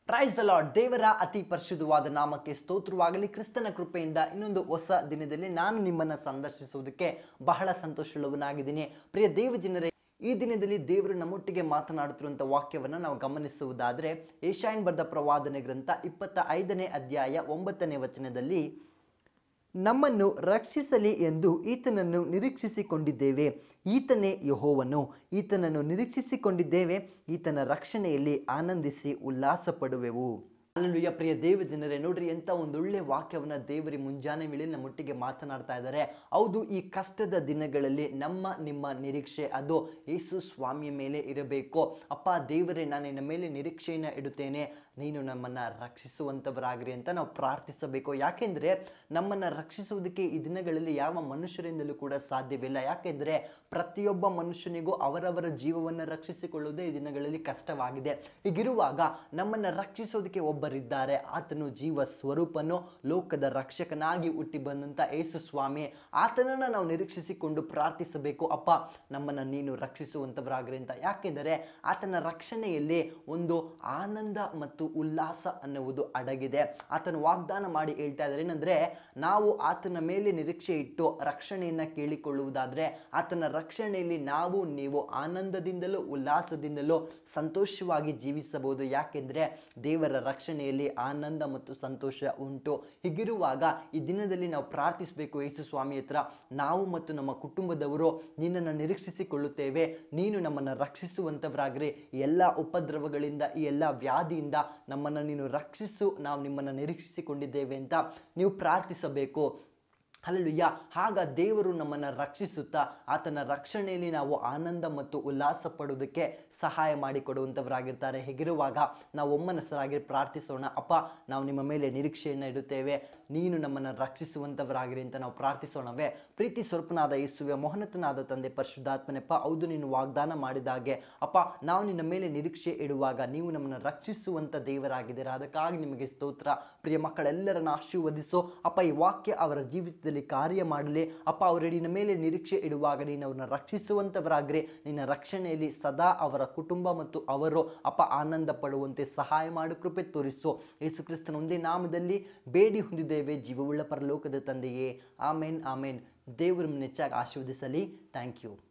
praise the lord ದೇವರ ಅತಿ ಪರಿಶುದ್ಧವಾದ ನಾಮಕ್ಕೆ ಸ್ತೋತ್ರವಾಗಲಿ ಕ್ರಿಸ್ತನ ಕೃಪೆಯಿಂದ ಇನ್ನೊಂದು ಹೊಸ ದಿನದಲ್ಲಿ ನಾನು ನಿಮ್ಮನ್ನು ಸಂದರ್ಶಿಸುವುದಕ್ಕೆ ಬಹಳ ಸಂತೋಷವುಳ್ಳವನಾಗಿದ್ದೀನಿ ಪ್ರಿಯ ದೇವ ಜನರೇ ಈ ದಿನದಲ್ಲಿ ದೇವರು ನಮ್ಮೊಟ್ಟಿಗೆ ಮಾತನಾಡುತ್ತಿರುವಂಥ ವಾಕ್ಯವನ್ನು ನಾವು ಗಮನಿಸುವುದಾದರೆ ಏಷಾಯನ್ ಬರೆದ ಪ್ರವಾದನೆ ಗ್ರಂಥ ಇಪ್ಪತ್ತ ಐದನೇ ಅಧ್ಯಾಯ ಒಂಬತ್ತನೇ ವಚನದಲ್ಲಿ ನಮ್ಮನ್ನು ರಕ್ಷಿಸಲಿ ಎಂದು ಈತನನ್ನು ನಿರೀಕ್ಷಿಸಿಕೊಂಡಿದ್ದೇವೆ ಈತನೇ ಯಹೋವನು ಈತನನ್ನು ನಿರೀಕ್ಷಿಸಿಕೊಂಡಿದ್ದೇವೆ ಈತನ ರಕ್ಷಣೆಯಲ್ಲಿ ಆನಂದಿಸಿ ಉಲ್ಲಾಸ ಪಡುವೆವು ಅಲ್ಲೂಯ್ಯ ಪ್ರಿಯ ದೇವ ಜನರೇ ನೋಡ್ರಿ ಎಂಥ ಒಂದೊಳ್ಳೆ ವಾಕ್ಯವನ್ನು ದೇವರಿ ಮುಂಜಾನೆ ವೇಳೆಯಲ್ಲಿ ನಮ್ಮೊಟ್ಟಿಗೆ ಮಾತನಾಡ್ತಾ ಇದ್ದಾರೆ ಹೌದು ಈ ಕಷ್ಟದ ದಿನಗಳಲ್ಲಿ ನಮ್ಮ ನಿಮ್ಮ ನಿರೀಕ್ಷೆ ಅದು ಯೇಸು ಸ್ವಾಮಿಯ ಮೇಲೆ ಇರಬೇಕು ಅಪ್ಪ ದೇವರೇ ನಾನು ನಿನ್ನ ಮೇಲೆ ನಿರೀಕ್ಷೆಯನ್ನು ಇಡುತ್ತೇನೆ ನೀನು ನಮ್ಮನ್ನು ರಕ್ಷಿಸುವಂಥವರಾಗ್ರಿ ಅಂತ ನಾವು ಪ್ರಾರ್ಥಿಸಬೇಕು ಯಾಕೆಂದರೆ ನಮ್ಮನ್ನು ರಕ್ಷಿಸುವುದಕ್ಕೆ ಈ ದಿನಗಳಲ್ಲಿ ಯಾವ ಮನುಷ್ಯರಿಂದಲೂ ಕೂಡ ಸಾಧ್ಯವಿಲ್ಲ ಯಾಕೆಂದರೆ ಪ್ರತಿಯೊಬ್ಬ ಮನುಷ್ಯನಿಗೂ ಅವರವರ ಜೀವವನ್ನು ರಕ್ಷಿಸಿಕೊಳ್ಳುವುದೇ ಈ ದಿನಗಳಲ್ಲಿ ಕಷ್ಟವಾಗಿದೆ ಹೀಗಿರುವಾಗ ನಮ್ಮನ್ನು ರಕ್ಷಿಸೋದಕ್ಕೆ ಒಬ್ಬರಿದ್ದಾರೆ ಆತನು ಜೀವ ಸ್ವರೂಪನು ಲೋಕದ ರಕ್ಷಕನಾಗಿ ಹುಟ್ಟಿ ಬಂದಂಥ ಯೇಸು ಸ್ವಾಮಿ ಆತನನ್ನು ನಾವು ನಿರೀಕ್ಷಿಸಿಕೊಂಡು ಪ್ರಾರ್ಥಿಸಬೇಕು ಅಪ್ಪ ನಮ್ಮನ್ನು ನೀನು ರಕ್ಷಿಸುವಂಥವರಾಗ್ರಿ ಅಂತ ಯಾಕೆಂದರೆ ಆತನ ರಕ್ಷಣೆಯಲ್ಲಿ ಒಂದು ಆನಂದ ಮತ್ತು ಉಲ್ಲಾಸ ಅನ್ನುವುದು ಅಡಗಿದೆ ಆತನು ವಾಗ್ದಾನ ಮಾಡಿ ಹೇಳ್ತಾ ಇದ್ದಾರೆ ಏನಂದರೆ ನಾವು ಆತನ ಮೇಲೆ ನಿರೀಕ್ಷೆ ಇಟ್ಟು ರಕ್ಷಣೆಯನ್ನು ಕೇಳಿಕೊಳ್ಳುವುದಾದರೆ ಆತನ ರಕ್ಷಣೆಯಲ್ಲಿ ನಾವು ನೀವು ಆನಂದದಿಂದಲೂ ಉಲ್ಲಾಸದಿಂದಲೂ ಸಂತೋಷವಾಗಿ ಜೀವಿಸಬಹುದು ಯಾಕೆಂದರೆ ದೇವರ ರಕ್ಷಣೆಯಲ್ಲಿ ಆನಂದ ಮತ್ತು ಸಂತೋಷ ಉಂಟು ಹೀಗಿರುವಾಗ ಈ ದಿನದಲ್ಲಿ ನಾವು ಪ್ರಾರ್ಥಿಸಬೇಕು ಯೇಸು ಸ್ವಾಮಿ ಹತ್ರ ನಾವು ಮತ್ತು ನಮ್ಮ ಕುಟುಂಬದವರು ನಿನ್ನನ್ನು ನಿರೀಕ್ಷಿಸಿಕೊಳ್ಳುತ್ತೇವೆ ನೀನು ನಮ್ಮನ್ನು ರಕ್ಷಿಸುವಂಥವರಾಗ್ರಿ ಈ ಎಲ್ಲ ಉಪದ್ರವಗಳಿಂದ ಈ ಎಲ್ಲ ವ್ಯಾಧಿಯಿಂದ ನಮ್ಮನ್ನು ನೀನು ರಕ್ಷಿಸು ನಾವು ನಿಮ್ಮನ್ನು ನಿರೀಕ್ಷಿಸಿಕೊಂಡಿದ್ದೇವೆ ಅಂತ ನೀವು ಪ್ರಾರ್ಥಿಸಬೇಕು ಅಲ್ಲೂಯ್ಯ ಆಗ ದೇವರು ನಮ್ಮನ್ನು ರಕ್ಷಿಸುತ್ತಾ ಆತನ ರಕ್ಷಣೆಯಲ್ಲಿ ನಾವು ಆನಂದ ಮತ್ತು ಉಲ್ಲಾಸ ಪಡುವುದಕ್ಕೆ ಸಹಾಯ ಮಾಡಿಕೊಡುವಂಥವರಾಗಿರ್ತಾರೆ ಹೀಗಿರುವಾಗ ನಾವು ಒಮ್ಮನಸ್ಸರಾಗಿ ಪ್ರಾರ್ಥಿಸೋಣ ಅಪ್ಪ ನಾವು ನಿಮ್ಮ ಮೇಲೆ ನಿರೀಕ್ಷೆಯನ್ನು ಇಡುತ್ತೇವೆ ನೀನು ನಮ್ಮನ್ನು ರಕ್ಷಿಸುವಂಥವರಾಗಿರಿ ಅಂತ ನಾವು ಪ್ರಾರ್ಥಿಸೋಣವೇ ಪ್ರೀತಿ ಸ್ವರೂಪನಾದ ಯೇಸುವೆ ಮೋಹನತನಾದ ತಂದೆ ಪರಿಶುದ್ಧಾತ್ಮನೆಪ್ಪ ಹೌದು ನೀನು ವಾಗ್ದಾನ ಮಾಡಿದಾಗೆ ಅಪ್ಪ ನಾವು ನಿನ್ನ ಮೇಲೆ ನಿರೀಕ್ಷೆ ಇಡುವಾಗ ನೀವು ನಮ್ಮನ್ನು ರಕ್ಷಿಸುವಂಥ ದೇವರಾಗಿದ್ದೀರಾ ಅದಕ್ಕಾಗಿ ನಿಮಗೆ ಸ್ತೋತ್ರ ಪ್ರಿಯ ಮಕ್ಕಳೆಲ್ಲರನ್ನ ಆಶೀರ್ವದಿಸು ಅಪ್ಪ ಈ ವಾಕ್ಯ ಅವರ ಜೀವಿತದಲ್ಲಿ ಕಾರ್ಯ ಮಾಡಲಿ ಅಪ್ಪ ಅವರ ನಿನ್ನ ಮೇಲೆ ನಿರೀಕ್ಷೆ ಇಡುವಾಗ ನೀನು ಅವ್ರನ್ನ ರಕ್ಷಿಸುವಂಥವರಾಗ್ರಿ ನಿನ್ನ ರಕ್ಷಣೆಯಲ್ಲಿ ಸದಾ ಅವರ ಕುಟುಂಬ ಮತ್ತು ಅವರು ಅಪ್ಪ ಆನಂದ ಪಡುವಂತೆ ಸಹಾಯ ಮಾಡಿ ಕೃಪೆ ತೋರಿಸು ಯೇಸು ಕ್ರಿಸ್ತನ ಒಂದೇ ನಾಮದಲ್ಲಿ ಬೇಡಿ ಹೊಂದಿದ್ದೇವೆ ಜೀವವುಳ್ಳ ಪರಲೋಕದ ತಂದೆಯೇ ಆಮೇನ್ ಆಮೇನ್ ದೇವರು ಹೆಚ್ಚಾಗಿ ಆಶೀರ್ವದಿಸಲಿ ಥ್ಯಾಂಕ್ ಯು